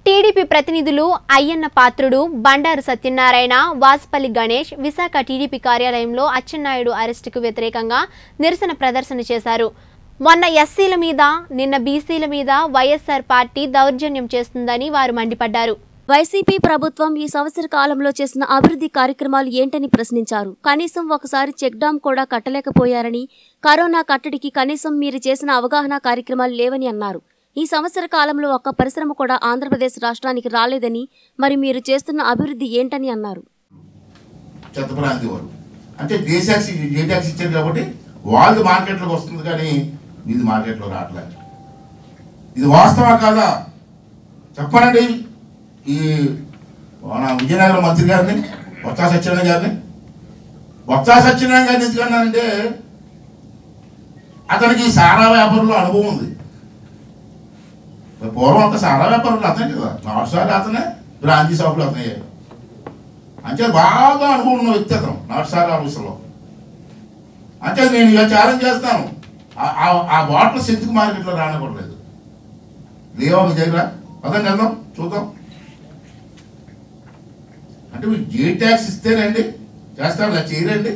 TDP ప్రతినిధులు Ayyanna Patrudu Bandaru Satyanarayana Vasupalli Ganesh Visakha TDP కార్యాలయంలో అచ్చెన్నాయుడు అరెస్టుకు వ్యతిరేకంగా నిరసన ప్రదర్శన చేశారు మొన్న ఎస్సీల మీద నిన్న బీసీల మీద వైఎస్ఆర్ పార్టీ దౌర్జన్యం చేస్తుందని వారు మండిపడ్డారు వైసీపీ ప్రభుత్వం ఈ సంవత్సర కాలంలో చేసిన అభివృద్ధి కార్యక్రమాలు ఏంటని ప్రశ్నించారు కనీసం ఒకసారి చెక్ డాం కూడా కట్టలేకపోయారని కరోనా కట్టడికి కనీసం మీరు చేసిన అవగాహన కార్యక్రమాలు లేవని అన్నారు ఈ సంవత్సర కాలంలో ఒక్క పరిశ్రమ కూడా ఆంధ్రప్రదేశ్ రాష్ట్రానికి రాలేదని మరి మీరు చేస్తున్న అభివృద్ధి ఏంటని అన్నారు చెత్త ప్రాంతి వారు అంటే ఏ ట్యాక్స్ ఏ ట్యాక్స్ ఇచ్చారు కాబట్టి వాళ్ళది మార్కెట్లోకి వస్తుంది కానీ ఇది మార్కెట్లో రావట్లేదు ఇది వాస్తవా కాదా చెప్పనండి ఈ మన విజయనగరం మంత్రి గారిని బొత్స సత్యనారాయణ గారిని బొత్స సత్యనారాయణ గారిని ఎందుకన్నానంటే అతనికి సారా వ్యాపారంలో అనుభవం ఉంది పూర్వం అంతా సారా వ్యాపారంలో అతనే కదా నాటు సారి అతనే బ్రాంతి షాపులు అతనే అంటే బాగా అనుభవం ఉన్న వ్యక్తి అతను నాటు సార్ ఆఫీసులో అంటే నేను ఇక ఛాలెంజ్ చేస్తాను ఆ- ఆ- ఆ బాటిల్స్ ఎందుకు మార్కెట్లో రానకూడలేదు లేవా మీ దగ్గర పదం వెళ్దాం చూద్దాం అంటే మీరు జే ట్యాక్స్ ఇస్తేనండి చేస్తారు ఇలా చేయరండి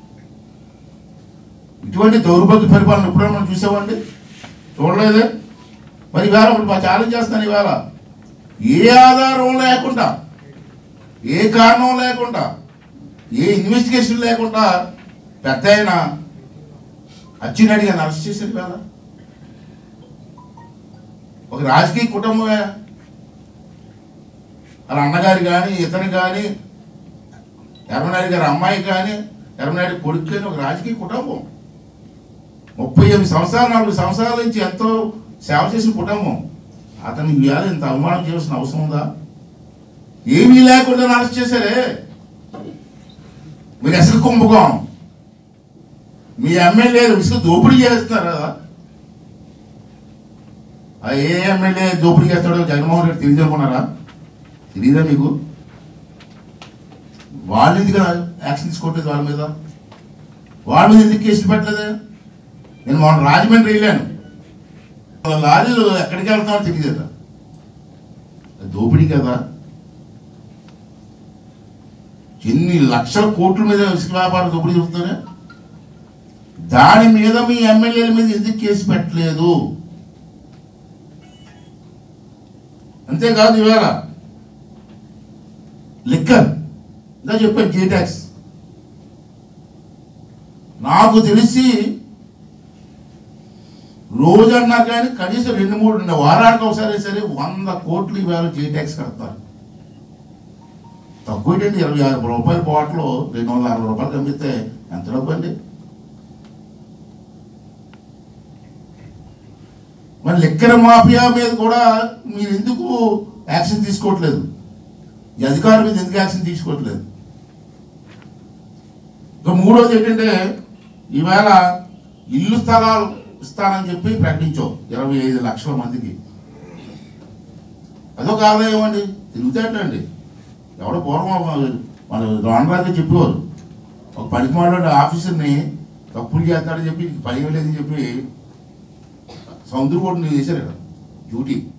ఇటువంటి దౌర్భాగ్య పరిపాలన ఎప్పుడైనా మనం చూసామండి చూడలేదే మరి ఇవాళ ఒకటి మా ఛాలెంజ్ చేస్తాను ఇవాళ ఏ ఆధారం లేకుండా ఏ కారణం లేకుండా ఏ ఇన్వెస్టిగేషన్ లేకుండా పెద్ద ఆయన అచ్చెన్నాయుడు అరెస్ట్ చేశారు కదా ఒక రాజకీయ కుటుంబమే వాళ్ళ అన్నగారు కానీ ఇతను కానీ ఎర్రనాయుడు గారి అమ్మాయి కానీ ఎర్రనాయుడు కొడుకు కానీ ఒక రాజకీయ కుటుంబం ముప్పై ఎనిమిది సంవత్సరాలు నాలుగు సంవత్సరాల నుంచి ఎంతో సేవ చేసిన కుటుంబం అతను ఇవాళ ఇంత అవమానం చేయాల్సిన అవసరం ఉందా ఏమీ లేకుండా అరెస్ట్ చేశారే మీరు అసలు కుంభకోణం మీ ఎమ్మెల్యేలు ఇసుక దోపిడీ చేస్తున్నారు కదా ఆ ఏ ఎమ్మెల్యే దోపిడీ చేస్తాడో జగన్మోహన్ రెడ్డి తెలియదు అనుకున్నారా తెలియదా మీకు వాళ్ళు ఎందుకు యాక్షన్ తీసుకోవట్లేదు వాళ్ళ మీద వాళ్ళ మీద ఎందుకు కేసులు పెట్టలేదు నేను మొన్న రాజమండ్రి వెళ్ళాను వాళ్ళ లారీలు ఎక్కడికి వెళ్తామో తెలియదట దోపిడీ కదా ఎన్ని లక్షల కోట్ల మీద ఇసుక వ్యాపారం దోపిడీ చెబుతారే దాని మీద మీ ఎమ్మెల్యేల మీద ఎందుకు కేసు పెట్టలేదు అంతేకాదు ఇవాళ లిక్కర్ ఇలా చెప్పాను జే ట్యాక్స్ నాకు తెలిసి రోజు అన్నారు కానీ కనీసం రెండు మూడు వారానికి ఒకసారి సరే వంద కోట్లు ఇవాళ జే ట్యాక్స్ కడతారు తక్కువ ఏంటండి ఇరవై ఆరు రూపాయల బాటిల్ రెండు వందల అరవై రూపాయలు అమ్మితే ఎంత డబ్బు అండి మరి లెక్కర మాఫియా మీద కూడా మీరు ఎందుకు యాక్షన్ తీసుకోవట్లేదు ఈ అధికారుల మీద ఎందుకు యాక్షన్ తీసుకోవట్లేదు ఇక మూడోది ఏంటంటే ఈవేళ ఇల్లు స్థలాలు ఇస్తానని చెప్పి ప్రకటించావు ఇరవై ఐదు లక్షల మందికి అదొక ఆదాయం అండి తిరుగుతాడండి ఎవడో పూర్వం మన రాణరాజు చెప్పేవారు ఒక పనికి మాట్లాడే ఆఫీసర్ని తప్పులు చేస్తాడని చెప్పి నీకు పని లేదని చెప్పి సముద్ర బోర్డుని వేశారు ఇక్కడ డ్యూటీ